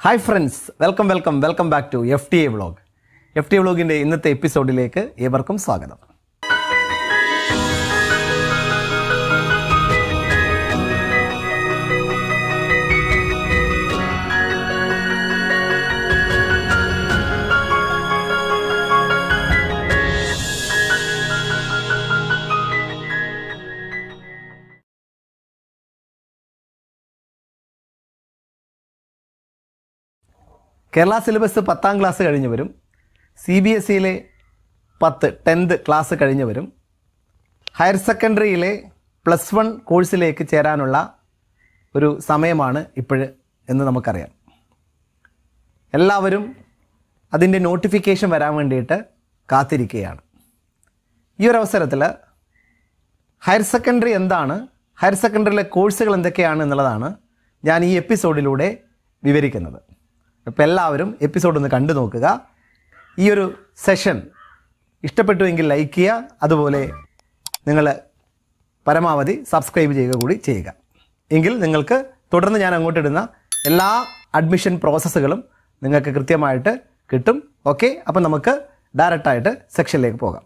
hi friends welcome welcome welcome back to F T A vlog F T A വ്ളോഗിൻ്റെ ഇന്നത്തെ എപ്പിസോഡിലേക്ക് ഏവർക്കും സ്വാഗതം കേരള സിലബസ് പത്താം ക്ലാസ് കഴിഞ്ഞവരും സി ബി എസ് സിയിലെ പത്ത് ടെൻത്ത് ക്ലാസ് കഴിഞ്ഞവരും ഹയർ സെക്കൻഡറിയിലെ പ്ലസ് വൺ കോഴ്സിലേക്ക് ചേരാനുള്ള ഒരു സമയമാണ് ഇപ്പോഴ് എന്ന് നമുക്കറിയാം എല്ലാവരും അതിൻ്റെ നോട്ടിഫിക്കേഷൻ വരാൻ വേണ്ടിയിട്ട് കാത്തിരിക്കുകയാണ് ഈ ഒരു അവസരത്തിൽ ഹയർ സെക്കൻഡറി എന്താണ് ഹയർ സെക്കൻഡറിയിലെ കോഴ്സുകൾ എന്തൊക്കെയാണ് എന്നുള്ളതാണ് ഞാൻ ഈ എപ്പിസോഡിലൂടെ വിവരിക്കുന്നത് അപ്പോൾ എല്ലാവരും എപ്പിസോഡ് ഒന്ന് കണ്ടു നോക്കുക ഈ ഒരു സെഷൻ ഇഷ്ടപ്പെട്ടുവെങ്കിൽ ലൈക്ക് ചെയ്യുക അതുപോലെ നിങ്ങൾ പരമാവധി സബ്സ്ക്രൈബ് ചെയ്യുക കൂടി ചെയ്യുക എങ്കിൽ നിങ്ങൾക്ക് തുടർന്ന് ഞാൻ അങ്ങോട്ട് ഇടുന്ന എല്ലാ അഡ്മിഷൻ പ്രോസസ്സുകളും നിങ്ങൾക്ക് കൃത്യമായിട്ട് കിട്ടും ഓക്കെ അപ്പം നമുക്ക് ഡയറക്റ്റായിട്ട് സെക്ഷനിലേക്ക് പോകാം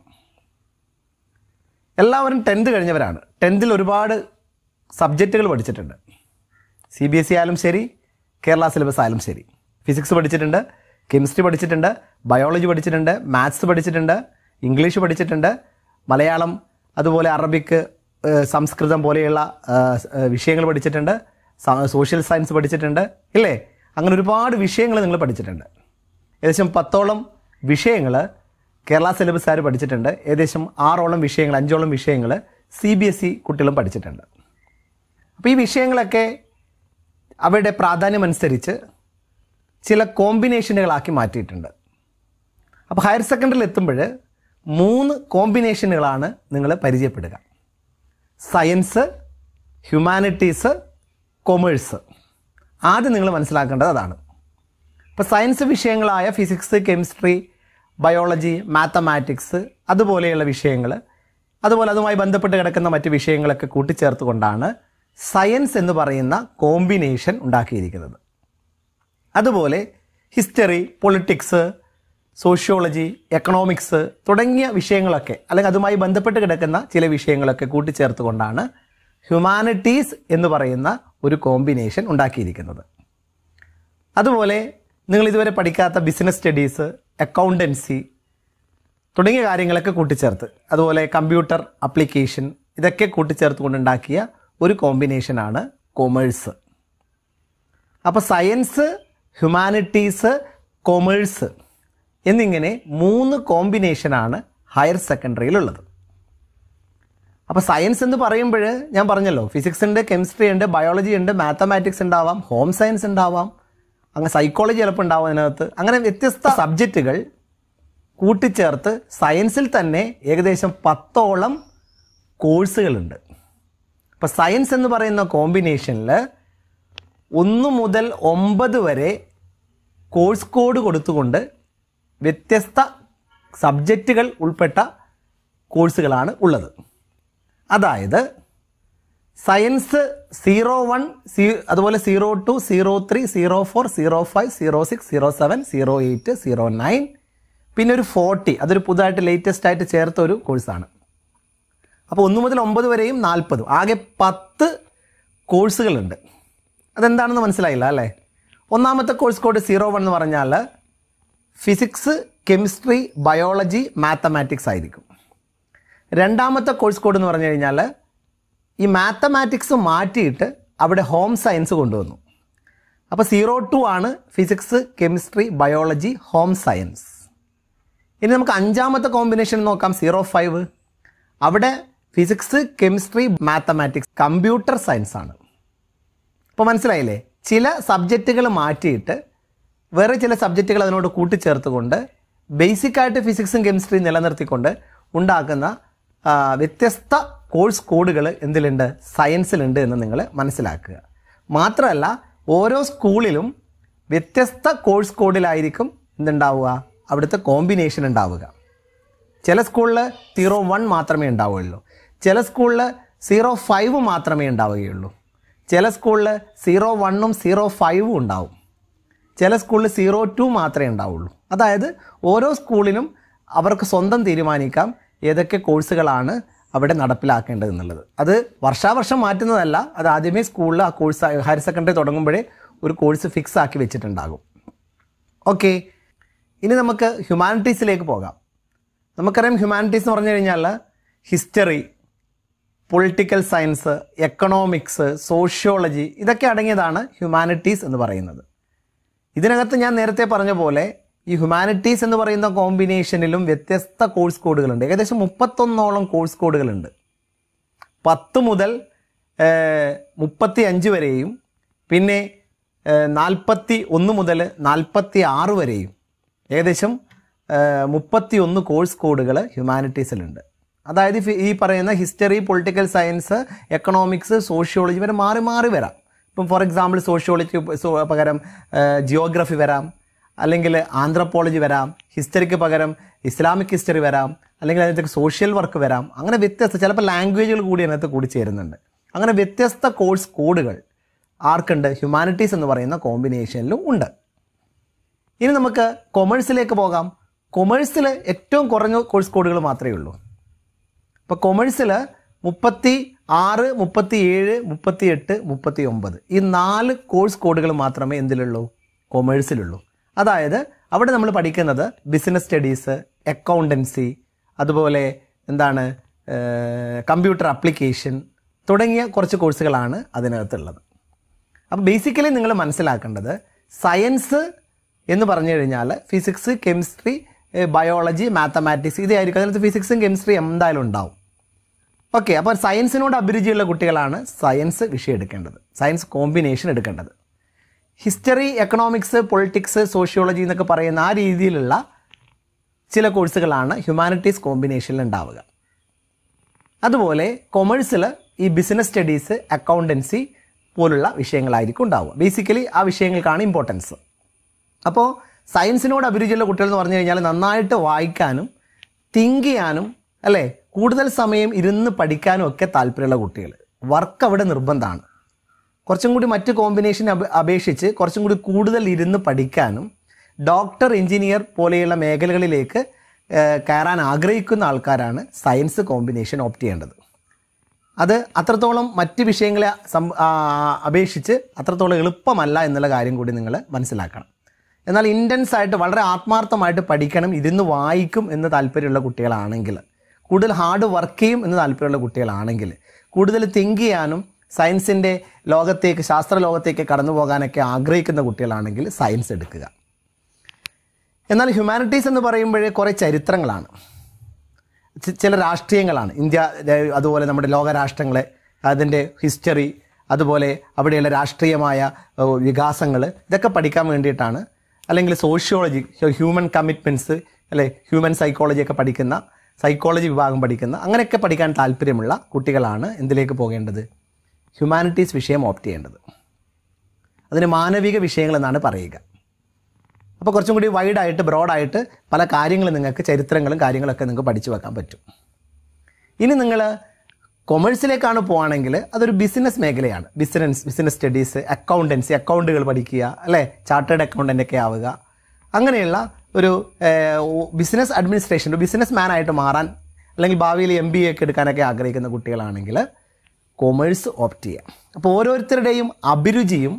എല്ലാവരും ടെൻത്ത് കഴിഞ്ഞവരാണ് ടെൻത്തിൽ ഒരുപാട് സബ്ജക്റ്റുകൾ പഠിച്ചിട്ടുണ്ട് സി ബി എസ് ഇ ആയാലും ശരി കേരള സിലബസ് ആയാലും ശരി ഫിസിക്സ് പഠിച്ചിട്ടുണ്ട് കെമിസ്ട്രി പഠിച്ചിട്ടുണ്ട് ബയോളജി പഠിച്ചിട്ടുണ്ട് മാത്സ് പഠിച്ചിട്ടുണ്ട് ഇംഗ്ലീഷ് പഠിച്ചിട്ടുണ്ട് മലയാളം അതുപോലെ അറബിക്ക് ഏഹ്, സംസ്കൃതം പോലെയുള്ള ഏഹ്, ഏഹ്, വിഷയങ്ങൾ പഠിച്ചിട്ടുണ്ട് സ- സോഷ്യൽ സയൻസ് പഠിച്ചിട്ടുണ്ട് ഇല്ലേ അങ്ങനെ ഒരുപാട് വിഷയങ്ങൾ നിങ്ങൾ പഠിച്ചിട്ടുണ്ട് ഏകദേശം പത്തോളം വിഷയങ്ങൾ കേരള സിലബസുകാർ പഠിച്ചിട്ടുണ്ട് ഏകദേശം ആറോളം വിഷയങ്ങൾ അഞ്ചോളം വിഷയങ്ങൾ സി ബി എസ് ഇ കുട്ടികളും പഠിച്ചിട്ടുണ്ട് അപ്പോൾ ഈ വിഷയങ്ങളൊക്കെ അവയുടെ പ്രാധാന്യമനുസരിച്ച് ചില കോമ്പിനേഷനുകളാക്കി മാറ്റിയിട്ടുണ്ട് അപ്പോൾ ഹയർ സെക്കൻഡറിയിൽ എത്തുമ്പോൾ മൂന്ന് കോമ്പിനേഷനുകളാണ് നിങ്ങൾ പരിചയപ്പെടുക സയൻസ് ഹ്യൂമാനിറ്റീസ് കൊമേഴ്സ് ആദ്യം നിങ്ങൾ മനസ്സിലാക്കേണ്ടത് അതാണ് ഇപ്പോൾ സയൻസ് വിഷയങ്ങളായ ഫിസിക്സ് കെമിസ്ട്രി ബയോളജി മാത്തമാറ്റിക്സ് അതുപോലെയുള്ള വിഷയങ്ങൾ അതുപോലെ അതുമായി ബന്ധപ്പെട്ട് കിടക്കുന്ന മറ്റ് വിഷയങ്ങളൊക്കെ കൂട്ടിച്ചേർത്തുകൊണ്ടാണ് സയൻസ് എന്ന് പറയുന്ന കോമ്പിനേഷൻ ഉണ്ടാക്കിയിരിക്കുന്നത് അതുപോലെ ഹിസ്റ്ററി പൊളിറ്റിക്സ് സോഷ്യോളജി എക്കണോമിക്സ് തുടങ്ങിയ വിഷയങ്ങളൊക്കെ അല്ലെങ്കിൽ അതുമായി ബന്ധപ്പെട്ട് കിടക്കുന്ന ചില വിഷയങ്ങളൊക്കെ കൂട്ടിച്ചേർത്തുകൊണ്ടാണ് ഹ്യൂമാനിറ്റീസ് എന്ന് പറയുന്ന ഒരു കോമ്പിനേഷൻ ഉണ്ടാക്കിയിരിക്കുന്നത് അതുപോലെ നിങ്ങൾ ഇതുവരെ പഠിക്കാത്ത ബിസിനസ് സ്റ്റഡീസ് അക്കൗണ്ടൻസി തുടങ്ങിയ കാര്യങ്ങളൊക്കെ കൂട്ടിച്ചേർത്ത് അതുപോലെ കമ്പ്യൂട്ടർ അപ്ലിക്കേഷൻ ഇതൊക്കെ കൂട്ടിച്ചേർത്തുകൊണ്ടുണ്ടാക്കിയ ഒരു കോമ്പിനേഷനാണ് കൊമേഴ്സ് അപ്പോൾ സയൻസ് ഹ്യൂമാനിറ്റീസ് കൊമേഴ്സ് എന്നിങ്ങനെ മൂന്ന് കോമ്പിനേഷനാണ് ഹയർ സെക്കൻഡറിയിലുള്ളത് അപ്പോൾ സയൻസ് എന്ന് പറയുമ്പോൾ ഞാൻ പറഞ്ഞല്ലോ ഫിസിക്സ് ഉണ്ട് കെമിസ്ട്രി ഉണ്ട് ബയോളജി ഉണ്ട് മാത്തമാറ്റിക്സ് ഉണ്ടാവാം ഹോം സയൻസ് ഉണ്ടാവാം അങ്ങനെ സൈക്കോളജി ചിലപ്പോൾ ഉണ്ടാവും അതിനകത്ത് അങ്ങനെ വ്യത്യസ്ത സബ്ജക്റ്റുകൾ കൂട്ടിച്ചേർത്ത് സയൻസിൽ തന്നെ ഏകദേശം പത്തോളം കോഴ്സുകളുണ്ട് അപ്പോൾ സയൻസ് എന്ന് പറയുന്ന കോമ്പിനേഷനിൽ ഒന്ന് മുതൽ ഒമ്പത് വരെ കോഴ്സ് കോഡ് കൊടുത്തുകൊണ്ട് വ്യത്യസ്ത സബ്ജക്റ്റുകൾ ഉൾപ്പെട്ട കോഴ്സുകളാണ് ഉള്ളത് അതായത് സയൻസ് സീറോ വൺ സീ അതുപോലെ zero two zero three zero four zero five zero six zero seven zero eight zero nine പിന്നെ ഒരു ഫോർട്ടി അതൊരു പുതുതായിട്ട് ലേറ്റസ്റ്റ് ആയിട്ട് ചേർത്ത ഒരു കോഴ്സാണ് അപ്പോൾ ഒന്ന് മുതൽ ഒമ്പത് വരെയും നാൽപ്പതും ആകെ പത്ത് കോഴ്സുകളുണ്ട് അതെന്താണെന്ന് മനസ്സിലായില്ല അല്ലേ ഒന്നാമത്തെ കോഴ്സ് കോഡ് സീറോ വൺ എന്ന് പറഞ്ഞാൽ ഫിസിക്സ് കെമിസ്ട്രി ബയോളജി മാത്തമാറ്റിക്സ് ആയിരിക്കും രണ്ടാമത്തെ കോഴ്സ് കോഡ് എന്ന് പറഞ്ഞു കഴിഞ്ഞാൽ ഈ മാത്തമാറ്റിക്സ് മാറ്റിയിട്ട് അവിടെ ഹോം സയൻസ് കൊണ്ടുവന്നു അപ്പോൾ സീറോ ടു ആണ് physics chemistry biology home science ഇനി നമുക്ക് അഞ്ചാമത്തെ കോമ്പിനേഷൻ നോക്കാം സീറോ ഫൈവ് അവിടെ physics chemistry mathematics computer science ആണ് അപ്പോൾ മനസ്സിലായില്ലേ ചില സബ്ജക്റ്റുകൾ മാറ്റിയിട്ട് വേറെ ചില സബ്ജക്റ്റുകൾ അതിനോട് കൂട്ടിച്ചേർത്തുകൊണ്ട് ബേസിക്കായിട്ട് ഫിസിക്സും കെമിസ്ട്രിയും നിലനിർത്തിക്കൊണ്ട് ഉണ്ടാക്കുന്ന ആ, വ്യത്യസ്ത കോഴ്സ് കോഡുകൾ എന്തിലുണ്ട് സയൻസിലുണ്ട് എന്ന് നിങ്ങൾ മനസ്സിലാക്കുക മാത്രമല്ല ഓരോ സ്കൂളിലും വ്യത്യസ്ത കോഴ്സ് കോഡിലായിരിക്കും എന്തുണ്ടാവുക അവിടുത്തെ കോമ്പിനേഷൻ ഉണ്ടാവുക ചില സ്കൂളിൽ സീറോ വൺ മാത്രമേ ഉണ്ടാവുകയുള്ളൂ ചില സ്കൂളിൽ സീറോ ഫൈവ് മാത്രമേ ഉണ്ടാവുകയുള്ളൂ ചില സ്കൂളിൽ സീറോ വണ്ണും സീറോ ഫൈവും ഉണ്ടാവും ചില സ്കൂളിൽ സീറോ ടു മാത്രമേ ഉണ്ടാവുള്ളൂ അതായത് ഓരോ സ്കൂളിനും അവർക്ക് സ്വന്തം തീരുമാനിക്കാം ഏതൊക്കെ കോഴ്സുകളാണ് അവിടെ നടപ്പിലാക്കേണ്ടത് എന്നുള്ളത് അത് വർഷാവർഷം മാറ്റുന്നതല്ല അത് ആദ്യമേ സ്കൂളിൽ ആ കോഴ്സ് ഹയർ സെക്കൻഡറി തുടങ്ങുമ്പോഴേ ഒരു കോഴ്സ് ഫിക്സ് ആക്കി വെച്ചിട്ടുണ്ടാകും ഓക്കെ ഇനി നമുക്ക് ഹ്യൂമാനിറ്റീസിലേക്ക് പോകാം നമുക്കറിയാം ഹ്യൂമാനിറ്റീസ് എന്ന് പറഞ്ഞു കഴിഞ്ഞാൽ history political science economics sociology ഇതൊക്കെ അടങ്ങിയതാണ് ഹ്യൂമാനിറ്റീസ് എന്ന് പറയുന്നത് ഇതിനകത്ത് ഞാൻ നേരത്തെ പറഞ്ഞ പോലെ ഈ ഹ്യൂമാനിറ്റീസ് എന്ന് പറയുന്ന കോമ്പിനേഷനിലും വ്യത്യസ്ത കോഴ്സ് കോഡുകളുണ്ട് ഏകദേശം മുപ്പത്തൊന്നോളം കോഴ്സ് കോഡുകളുണ്ട് പത്ത് മുതൽ മുപ്പത്തി അഞ്ച് വരെയും പിന്നെ നാൽപ്പത്തി ഒന്ന് മുതൽ നാൽപ്പത്തി ആറ് വരെയും ഏകദേശം മുപ്പത്തി ഒന്ന് കോഴ്സ് കോഡുകൾ ഹ്യൂമാനിറ്റീസിലുണ്ട് അതായത് ഫി- ഈ പറയുന്ന history political science economics sociology വരെ മാറി മാറി വരാം ഇപ്പം ഫോർ എക്സാമ്പിൾ സോഷ്യോളജിക്ക് സോ- പകരം ജിയോഗ്രഫി വരാം അല്ലെങ്കിൽ ആന്ത്രപ്പോളജി വരാം ഹിസ്റ്ററിക്ക് പകരം ഇസ്ലാമിക് ഹിസ്റ്ററി വരാം അല്ലെങ്കിൽ അതിനകത്ത് സോഷ്യൽ വർക്ക് വരാം അങ്ങനെ വ്യത്യസ്ത ചിലപ്പോൾ ലാംഗ്വേജുകൾ കൂടി അതിനകത്ത് കൂടി ചേരുന്നുണ്ട് അങ്ങനെ വ്യത്യസ്ത കോഴ്സ് കോഡുകൾ ആർക്കുണ്ട് ഹ്യൂമാനിറ്റീസ് എന്ന് പറയുന്ന കോമ്പിനേഷനിലും ഉണ്ട് ഇനി നമുക്ക് കൊമേഴ്സിലേക്ക് പോകാം കൊമേഴ്സിൽ ഏറ്റവും കുറഞ്ഞ കോഴ്സ് കോഡുകൾ മാത്രമേ ഉള്ളൂ ഇപ്പോൾ കൊമേഴ്സിൽ മുപ്പത്തി ആറ് മുപ്പത്തി ഏഴ് മുപ്പത്തി എട്ട് മുപ്പത്തി ഒമ്പത് ഈ നാല് കോഴ്സ് കോഡുകൾ മാത്രമേ എന്തിലുള്ളൂ കൊമേഴ്സിലുള്ളൂ അതായത് അവിടെ നമ്മൾ പഠിക്കുന്നത് ബിസിനസ് സ്റ്റഡീസ് അക്കൗണ്ടൻസി അതുപോലെ എന്താണ് കമ്പ്യൂട്ടർ ആപ്ലിക്കേഷൻ തുടങ്ങിയ കുറച്ച് കോഴ്സുകളാണ് അതിനകത്തുള്ളത് അപ്പോൾ ബേസിക്കലി നിങ്ങൾ മനസ്സിലാക്കേണ്ടത് സയൻസ് എന്ന് പറഞ്ഞു കഴിഞ്ഞാൽ ഫിസിക്സ് കെമിസ്ട്രി ബയോളജി മാത്തമാറ്റിക്സ് ഇതായിരിക്കും അതിനകത്ത് ഫിസിക്സും കെമിസ്ട്രിയും എന്തായാലും ഉണ്ടാവും ഓക്കെ അപ്പോൾ സയൻസിനോട് അഭിരുചിയുള്ള കുട്ടികളാണ് സയൻസ് വിഷയം എടുക്കേണ്ടത് സയൻസ് കോമ്പിനേഷൻ എടുക്കേണ്ടത് ഹിസ്റ്ററി എക്കണോമിക്സ് പൊളിറ്റിക്സ് സോഷ്യോളജി എന്നൊക്കെ പറയുന്ന ആ രീതിയിലുള്ള ചില കോഴ്സുകളാണ് ഹ്യൂമാനിറ്റീസ് കോമ്പിനേഷനിൽ ഉണ്ടാവുക അതുപോലെ കൊമേഴ്സിൽ ഈ ബിസിനസ് സ്റ്റഡീസ് അക്കൗണ്ടൻസി പോലുള്ള വിഷയങ്ങളായിരിക്കും ഉണ്ടാവുക ബേസിക്കലി ആ വിഷയങ്ങൾക്കാണ് ഇമ്പോർട്ടൻസ് അപ്പോൾ സയൻസിനോട് അഭിരുചിയുള്ള കുട്ടികൾ എന്ന് പറഞ്ഞു കഴിഞ്ഞാൽ നന്നായിട്ട് വായിക്കാനും തിങ്ക് ചെയ്യാനും അല്ലേ കൂടുതൽ സമയം ഇരുന്ന് പഠിക്കാനും ഒക്കെ താല്പര്യമുള്ള കുട്ടികൾ വർക്ക് അവിടെ നിർബന്ധമാണ് കുറച്ചും കൂടി മറ്റ് കോമ്പിനേഷൻ അപ- അപേക്ഷിച്ച് കുറച്ചും കൂടി കൂടുതൽ ഇരുന്ന് പഠിക്കാനും ഡോക്ടർ എഞ്ചിനീയർ പോലെയുള്ള മേഖലകളിലേക്ക് ഏഹ്, കയറാൻ ആഗ്രഹിക്കുന്ന ആൾക്കാരാണ് സയൻസ് കോമ്പിനേഷൻ ഓപ്റ്റ് ചെയ്യേണ്ടത് അത് അത്രത്തോളം മറ്റ് വിഷയങ്ങളെ സം- ആ, അപേക്ഷിച്ച് അത്രത്തോളം എളുപ്പമല്ല എന്നുള്ള കാര്യം കൂടി നിങ്ങൾ മനസ്സിലാക്കണം എന്നാൽ ഇൻറ്റൻസ് ആയിട്ട് വളരെ ആത്മാർത്ഥമായിട്ട് പഠിക്കണം ഇരുന്ന് വായിക്കും എന്ന് താല്പര്യമുള്ള കുട്ടികളാണെങ്കിൽ കൂടുതൽ ഹാർഡ് വർക്ക് ചെയ്യും എന്ന് താല്പര്യമുള്ള കുട്ടികളാണെങ്കിൽ കൂടുതൽ തിങ്ക് ചെയ്യാനും സയൻസിൻ്റെ ലോകത്തേക്ക് ശാസ്ത്ര ലോകത്തേക്ക് കടന്നു പോകാനൊക്കെ ആഗ്രഹിക്കുന്ന കുട്ടികളാണെങ്കിൽ സയൻസ് എടുക്കുക എന്നാൽ ഹ്യൂമാനിറ്റീസ് എന്ന് പറയുമ്പോഴേ കുറേ ചരിത്രങ്ങളാണ് ചി- ചില രാഷ്ട്രീയങ്ങളാണ് ഇന്ത്യ ര- അതുപോലെ നമ്മുടെ ലോകരാഷ്ട്രങ്ങളെ അതിൻ്റെ ഹിസ്റ്ററി അതുപോലെ അവിടെയുള്ള രാഷ്ട്രീയമായ വികാസങ്ങൾ ഇതൊക്കെ പഠിക്കാൻ വേണ്ടിയിട്ടാണ് അല്ലെങ്കിൽ സോഷ്യോളജി ഹ്യൂമൻ കമ്മിറ്റ്മെൻറ്റ്സ് അല്ലെ ഹ്യൂമൻ സൈക്കോളജി ഒക്കെ പഠിക്കുന്ന സൈക്കോളജി വിഭാഗം പഠിക്കുന്ന അങ്ങനെയൊക്കെ പഠിക്കാൻ താല്പര്യമുള്ള കുട്ടികളാണ് എന്തിലേക്ക് പോകേണ്ടത് ഹ്യൂമാനിറ്റീസ് വിഷയം ഓപ്റ്റ് ചെയ്യേണ്ടത് അതിന് മാനവിക വിഷയങ്ങൾ എന്നാണ് പറയുക അപ്പോൾ കുറച്ചും കൂടി വൈഡായിട്ട് ബ്രോഡായിട്ട് പല കാര്യങ്ങളും നിങ്ങൾക്ക് ചരിത്രങ്ങളും കാര്യങ്ങളൊക്കെ നിങ്ങൾക്ക് പഠിച്ചു വെക്കാൻ പറ്റും ഇനി നിങ്ങൾ കൊമേഴ്സിലേക്കാണ് പോവുകയാണെങ്കിൽ അതൊരു ബിസിനസ് മേഖലയാണ് ബിസിനസ് ബിസിനസ് സ്റ്റഡീസ് അക്കൗണ്ടൻസി അക്കൗണ്ടുകൾ പഠിക്കുക അല്ലേ ചാർട്ടേഡ് അക്കൗണ്ടൻ്റ് ഒക്കെ ആവുക അങ്ങനെയുള്ള ഒരു ബിസിനസ് അഡ്മിനിസ്ട്രേഷൻ ഒരു ബിസിനസ് മാൻ ആയിട്ട് മാറാൻ അല്ലെങ്കിൽ ഭാവിയിൽ എം ബി എ ഒക്കെ എടുക്കാനൊക്കെ ആഗ്രഹിക്കുന്ന കുട്ടികളാണെങ്കിൽ കൊമേഴ്സ് ഓപ്റ്റ് ചെയ്യാം അപ്പോൾ ഓരോരുത്തരുടെയും അഭിരുചിയും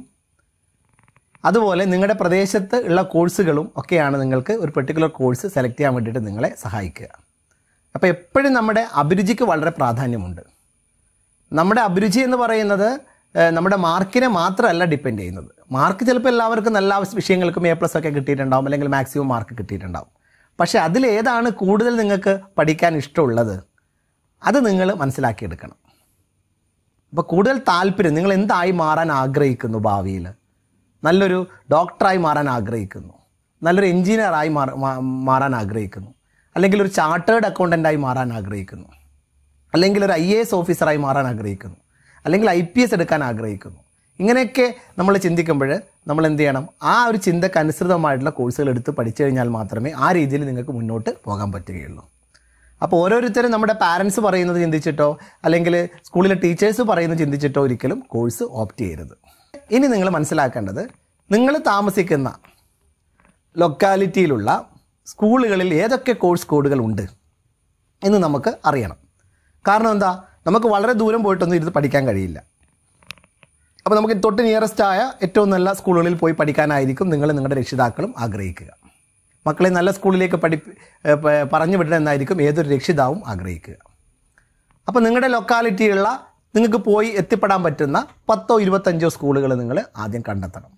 അതുപോലെ നിങ്ങളുടെ പ്രദേശത്ത് ഉള്ള കോഴ്സുകളും ഒക്കെയാണ് നിങ്ങൾക്ക് ഒരു പെർട്ടിക്കുലർ കോഴ്സ് സെലക്ട് ചെയ്യാൻ വേണ്ടിയിട്ട് നിങ്ങളെ സഹായിക്കുക അപ്പോൾ എപ്പോഴും നമ്മുടെ അഭിരുചിക്ക് വളരെ പ്രാധാന്യമുണ്ട് നമ്മുടെ അഭിരുചി എന്ന് പറയുന്നത് ഏഹ്, നമ്മുടെ മാർക്കിനെ മാത്രമല്ല ഡിപ്പെൻഡ് ചെയ്യുന്നത് മാർക്ക് ചിലപ്പോൾ എല്ലാവർക്കും നല്ല വിഷയങ്ങൾക്കും എ പ്ലസ് ഒക്കെ കിട്ടിയിട്ടുണ്ടാവും അല്ലെങ്കിൽ മാക്സിമം മാർക്ക് കിട്ടിയിട്ടുണ്ടാവും പക്ഷേ അതിലേതാണ് കൂടുതൽ നിങ്ങൾക്ക് പഠിക്കാൻ ഇഷ്ടമുള്ളത് അത് നിങ്ങൾ മനസ്സിലാക്കിയെടുക്കണം അപ്പോൾ കൂടുതൽ താല്പര്യം നിങ്ങൾ എന്തായി മാറാൻ ആഗ്രഹിക്കുന്നു ഭാവിയിൽ നല്ലൊരു ഡോക്ടറായി മാറാൻ ആഗ്രഹിക്കുന്നു നല്ലൊരു എഞ്ചിനീയറായി മാറ- മാ- മാറാൻ ആഗ്രഹിക്കുന്നു അല്ലെങ്കിൽ ഒരു ചാർട്ടേഡ് അക്കൗണ്ടൻ്റായി മാറാൻ ആഗ്രഹിക്കുന്നു അല്ലെങ്കിൽ ഒരു ഐ എ എസ് ഓഫീസറായി മാറാൻ ആഗ്രഹിക്കുന്നു അല്ലെങ്കിൽ ഐ പി എസ് എടുക്കാൻ ആഗ്രഹിക്കുന്നു ഇങ്ങനെയൊക്കെ നമ്മൾ ചിന്തിക്കുമ്പോൾ നമ്മൾ എന്ത് ചെയ്യണം ആ ഒരു ചിന്തക്ക് അനുസൃതമായിട്ടുള്ള കോഴ്സുകൾ എടുത്ത് പഠിച്ചു കഴിഞ്ഞാൽ മാത്രമേ ആ രീതിയിൽ നിങ്ങൾക്ക് മുന്നോട്ട് പോകാൻ പറ്റുകയുള്ളൂ അപ്പോൾ ഓരോരുത്തരും നമ്മുടെ പാരൻസ് പറയുന്നത് ചിന്തിച്ചിട്ടോ അല്ലെങ്കിൽ സ്കൂളിലെ ടീച്ചേഴ്സ് പറയുന്നത് ചിന്തിച്ചിട്ടോ ഒരിക്കലും കോഴ്സ് ഓപ്റ്റ് ചെയ്യരുത് ഇനി നിങ്ങൾ മനസ്സിലാക്കേണ്ടത് നിങ്ങൾ താമസിക്കുന്ന ലൊക്കാലിറ്റിയിലുള്ള സ്കൂളുകളിൽ ഏതൊക്കെ കോഴ്സ് കോഡുകൾ ഉണ്ട് എന്ന് നമുക്ക് അറിയണം കാരണം എന്താ നമുക്ക് വളരെ ദൂരം പോയിട്ടൊന്നും ഇരുന്ന് പഠിക്കാൻ കഴിയില്ല അപ്പോൾ നമുക്ക് തൊട്ട് നിയറസ്റ്റ് ആയ ഏറ്റവും നല്ല സ്കൂളുകളിൽ പോയി പഠിക്കാനായിരിക്കും നിങ്ങൾ നിങ്ങളുടെ രക്ഷിതാക്കളും ആഗ്രഹിക്കുക മക്കളെ നല്ല സ്കൂളിലേക്ക് പഠി ഏ, പ- പറഞ്ഞു വിടണം എന്നായിരിക്കും ഏതൊരു രക്ഷിതാവും ആഗ്രഹിക്കുക അപ്പോൾ നിങ്ങളുടെ ലൊക്കാലിറ്റിയുള്ള നിങ്ങൾക്ക് പോയി എത്തിപ്പെടാൻ പറ്റുന്ന പത്തോ ഇരുപത്തഞ്ചോ സ്കൂളുകൾ നിങ്ങൾ ആദ്യം കണ്ടെത്തണം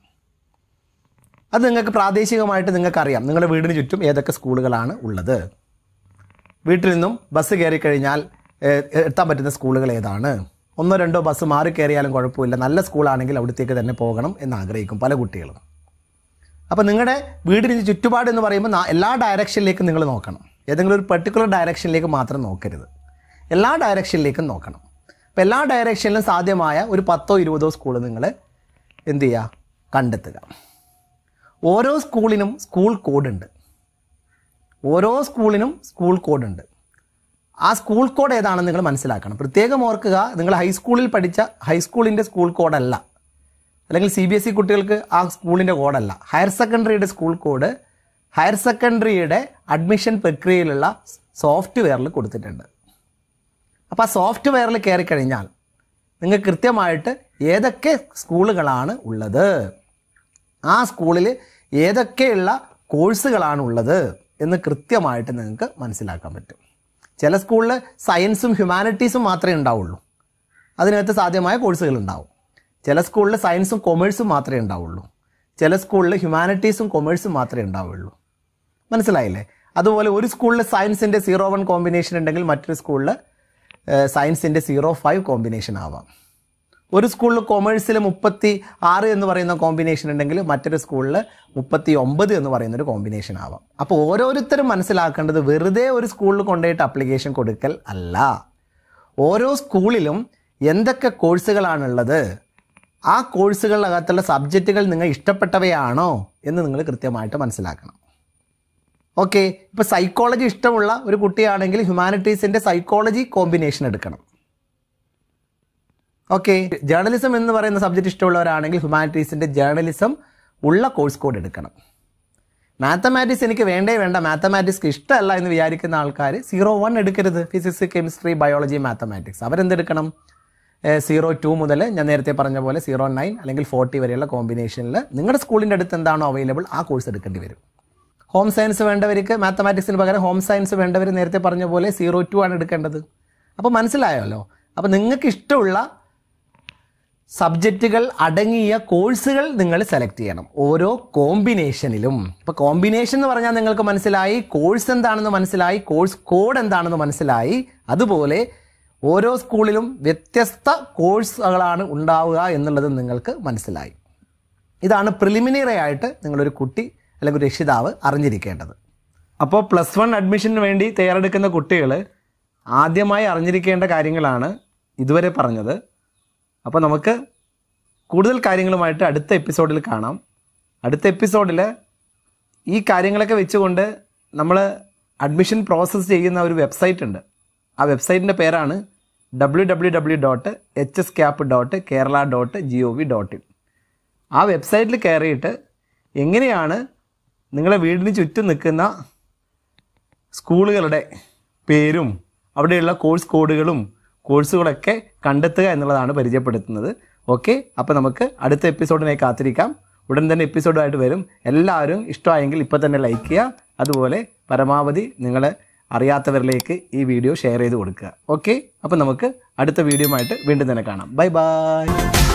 അത് നിങ്ങൾക്ക് പ്രാദേശികമായിട്ട് നിങ്ങൾക്കറിയാം നിങ്ങളുടെ വീടിന് ചുറ്റും ഏതൊക്കെ സ്കൂളുകളാണ് ഉള്ളത് വീട്ടിൽ നിന്നും ബസ് കയറി കഴിഞ്ഞാൽ ഏഹ്, എത്താൻ പറ്റുന്ന സ്കൂളുകൾ ഏതാണ് ഒന്നോ രണ്ടോ ബസ് മാറി കയറിയാലും കുഴപ്പമില്ല നല്ല സ്കൂളാണെങ്കിൽ അവിടത്തേക്ക് തന്നെ പോകണം എന്ന് ആഗ്രഹിക്കും പല കുട്ടികളും അപ്പോൾ നിങ്ങളുടെ വീടിന് ചുറ്റുപാട് എന്ന് പറയുമ്പോൾ നാ- എല്ലാ ഡയറക്ഷനിലേക്കും നിങ്ങൾ നോക്കണം ഏതെങ്കിലും ഒരു പെർട്ടിക്കുലർ ഡയറക്ഷനിലേക്ക് മാത്രം നോക്കരുത് എല്ലാ ഡയറക്ഷനിലേക്കും നോക്കണം അപ്പോൾ എല്ലാ ഡയറക്ഷനിലും സാധ്യമായ ഒരു പത്തോ ഇരുപതോ സ്കൂൾ നിങ്ങൾ എന്ത് ചെയ്യുക കണ്ടെത്തുക ഓരോ സ്കൂളിനും സ്കൂൾ കോഡുണ്ട് ഓരോ സ്കൂളിനും സ്കൂൾ കോഡുണ്ട് ആ സ്കൂൾ കോഡ് ഏതാണെന്ന് നിങ്ങൾ മനസ്സിലാക്കണം പ്രത്യേകം ഓർക്കുക നിങ്ങൾ ഹൈസ്കൂളിൽ പഠിച്ച ഹൈസ്കൂളിൻ്റെ സ്കൂൾ കോഡല്ല അല്ലെങ്കിൽ സി ബി എസ് ഇ കുട്ടികൾക്ക് ആ സ്കൂളിൻ്റെ കോഡല്ല ഹയർ സെക്കൻഡറിയുടെ സ്കൂൾ കോഡ് ഹയർ സെക്കൻഡറിയുടെ അഡ്മിഷൻ പ്രക്രിയയിലുള്ള സോഫ്റ്റ്വെയറിൽ കൊടുത്തിട്ടുണ്ട് അപ്പോൾ ആ സോഫ്റ്റ്വെയറിൽ കയറി കഴിഞ്ഞാൽ നിങ്ങൾക്ക് കൃത്യമായിട്ട് ഏതൊക്കെ സ്കൂളുകളാണ് ഉള്ളത് ആ സ്കൂളിൽ ഏതൊക്കെയുള്ള കോഴ്സുകളാണ് ഉള്ളത് എന്ന് കൃത്യമായിട്ട് നിങ്ങൾക്ക് മനസ്സിലാക്കാൻ പറ്റും ചില സ്കൂളിൽ സയൻസും ഹ്യൂമാനിറ്റീസും മാത്രമേ ഉണ്ടാവുള്ളൂ അതിനകത്ത് സാധ്യമായ കോഴ്സുകൾ ഉണ്ടാവും ചില സ്കൂളിൽ സയൻസും കൊമേഴ്സും മാത്രമേ ഉണ്ടാവുള്ളൂ ചില സ്കൂളിൽ ഹ്യൂമാനിറ്റീസും കൊമേഴ്സും മാത്രമേ ഉണ്ടാവുള്ളൂ മനസ്സിലായില്ലേ അതുപോലെ ഒരു സ്കൂളിൽ സയൻസിൻ്റെ സീറോ വൺ കോമ്പിനേഷൻ ഉണ്ടെങ്കിൽ മറ്റൊരു സ്കൂളിൽ സയൻസിൻ്റെ സീറോ ഫൈവ് കോമ്പിനേഷൻ ആവാം ഒരു സ്കൂളിൽ കൊമേഴ്സിൽ മുപ്പത്തി ആറ് എന്ന് പറയുന്ന കോമ്പിനേഷൻ ഉണ്ടെങ്കിൽ മറ്റൊരു സ്കൂളിൽ മുപ്പത്തി ഒമ്പത് എന്ന് പറയുന്ന ഒരു കോമ്പിനേഷൻ ആവാം അപ്പോൾ ഓരോരുത്തരും മനസ്സിലാക്കേണ്ടത് വെറുതെ ഒരു സ്കൂളിൽ കൊണ്ടുപോയിട്ട് അപ്ലിക്കേഷൻ കൊടുക്കൽ അല്ല ഓരോ സ്കൂളിലും എന്തൊക്കെ കോഴ്സുകളാണുള്ളത് ആ കോഴ്സുകളിനകത്തുള്ള സബ്ജക്റ്റുകൾ നിങ്ങൾ ഇഷ്ടപ്പെട്ടവയാണോ എന്ന് നിങ്ങൾ കൃത്യമായിട്ട് മനസ്സിലാക്കണം ഓക്കെ ഇപ്പോൾ സൈക്കോളജി ഇഷ്ടമുള്ള ഒരു കുട്ടിയാണെങ്കിൽ ഹ്യൂമാനിറ്റീസിൻ്റെ സൈക്കോളജി കോമ്പിനേഷൻ എടുക്കണം ഓക്കെ ജേർണലിസം എന്ന് പറയുന്ന സബ്ജക്റ്റ് ഇഷ്ടമുള്ളവരാണെങ്കിൽ ഹ്യൂമാനിറ്റീസിൻ്റെ ജേർണലിസം ഉള്ള കോഴ്സ് കോഡ് എടുക്കണം മാത്തമാറ്റിക്സ് എനിക്ക് വേണ്ടേ വേണ്ട മാത്തമാറ്റിക്സ് ഇഷ്ടമല്ല എന്ന് വിചാരിക്കുന്ന ആൾക്കാർ സീറോ വൺ എടുക്കരുത് ഫിസിക്സ് കെമിസ്ട്രി ബയോളജി മാത്തമാറ്റിക്സ് അവരെന്തെടുക്കണം സീറോ ടു മുതൽ ഞാൻ നേരത്തെ പറഞ്ഞ പോലെ സീറോ നയൻ അല്ലെങ്കിൽ ഫോർട്ടി വരെയുള്ള കോമ്പിനേഷനിൽ നിങ്ങളുടെ സ്കൂളിൻ്റെ അടുത്ത് എന്താണോ അവൈലബിൾ ആ കോഴ്സ് എടുക്കേണ്ടി വരും ഹോം സയൻസ് വേണ്ടവർക്ക് മാത്തമാറ്റിക്സിന് പകരം ഹോം സയൻസ് വേണ്ടവർ നേരത്തെ പറഞ്ഞ പോലെ സീറോ ടു ആണ് എടുക്കേണ്ടത് അപ്പോൾ മനസ്സിലായല്ലോ അപ്പോൾ നിങ്ങൾക്ക് ഇഷ്ടമുള്ള സബ്ജക്റ്റുകൾ അടങ്ങിയ കോഴ്സുകൾ നിങ്ങൾ സെലക്ട് ചെയ്യണം ഓരോ കോമ്പിനേഷനിലും ഇപ്പോൾ കോമ്പിനേഷൻ എന്ന് പറഞ്ഞാൽ നിങ്ങൾക്ക് മനസ്സിലായി കോഴ്സ് എന്താണെന്ന് മനസ്സിലായി കോഴ്സ് കോഡ് എന്താണെന്ന് മനസ്സിലായി അതുപോലെ ഓരോ സ്കൂളിലും വ്യത്യസ്ത കോഴ്സുകളാണ് ഉണ്ടാവുക എന്നുള്ളത് നിങ്ങൾക്ക് മനസ്സിലായി ഇതാണ് പ്രിലിമിനറി ആയിട്ട് നിങ്ങളൊരു കുട്ടി അല്ലെങ്കിൽ ഒരു രക്ഷിതാവ് അറിഞ്ഞിരിക്കേണ്ടത് അപ്പോൾ പ്ലസ് വൺ അഡ്മിഷന് വേണ്ടി തയ്യാറെടുക്കുന്ന കുട്ടികൾ ആദ്യമായി അറിഞ്ഞിരിക്കേണ്ട കാര്യങ്ങളാണ് ഇതുവരെ പറഞ്ഞത് അപ്പോൾ നമുക്ക് കൂടുതൽ കാര്യങ്ങളുമായിട്ട് അടുത്ത എപ്പിസോഡിൽ കാണാം അടുത്ത എപ്പിസോഡിൽ ഈ കാര്യങ്ങളൊക്കെ വെച്ചുകൊണ്ട് നമ്മൾ അഡ്മിഷൻ പ്രോസസ്സ് ചെയ്യുന്ന ഒരു വെബ്സൈറ്റ് ഉണ്ട് ആ വെബ്സൈറ്റിൻ്റെ പേരാണ് W W W dot H S cap dot Kerala dot G O V dot in ആ വെബ്സൈറ്റിൽ കയറിയിട്ട് എങ്ങനെയാണ് നിങ്ങളെ വീടിന് ചുറ്റും നിൽക്കുന്ന സ്കൂളുകളുടെ പേരും അവിടെയുള്ള കോഴ്സ് കോഡുകളും കോഴ്സുകളൊക്കെ കണ്ടെത്തുക എന്നുള്ളതാണ് പരിചയപ്പെടുത്തുന്നത് ഓക്കെ അപ്പോൾ നമുക്ക് അടുത്ത എപ്പിസോഡിനായി കാത്തിരിക്കാം ഉടൻ തന്നെ എപ്പിസോഡായിട്ട് വരും എല്ലാവരും ഇഷ്ടമായെങ്കിൽ ഇപ്പോൾ തന്നെ ലൈക്ക് ചെയ്യുക അതുപോലെ പരമാവധി നിങ്ങൾ അറിയാത്തവരിലേക്ക് ഈ വീഡിയോ ഷെയർ ചെയ്ത് കൊടുക്കുക ഓക്കെ അപ്പോൾ നമുക്ക് അടുത്ത വീഡിയോ ആയിട്ട് വീണ്ടും തന്നെ കാണാം ബൈ ബൈ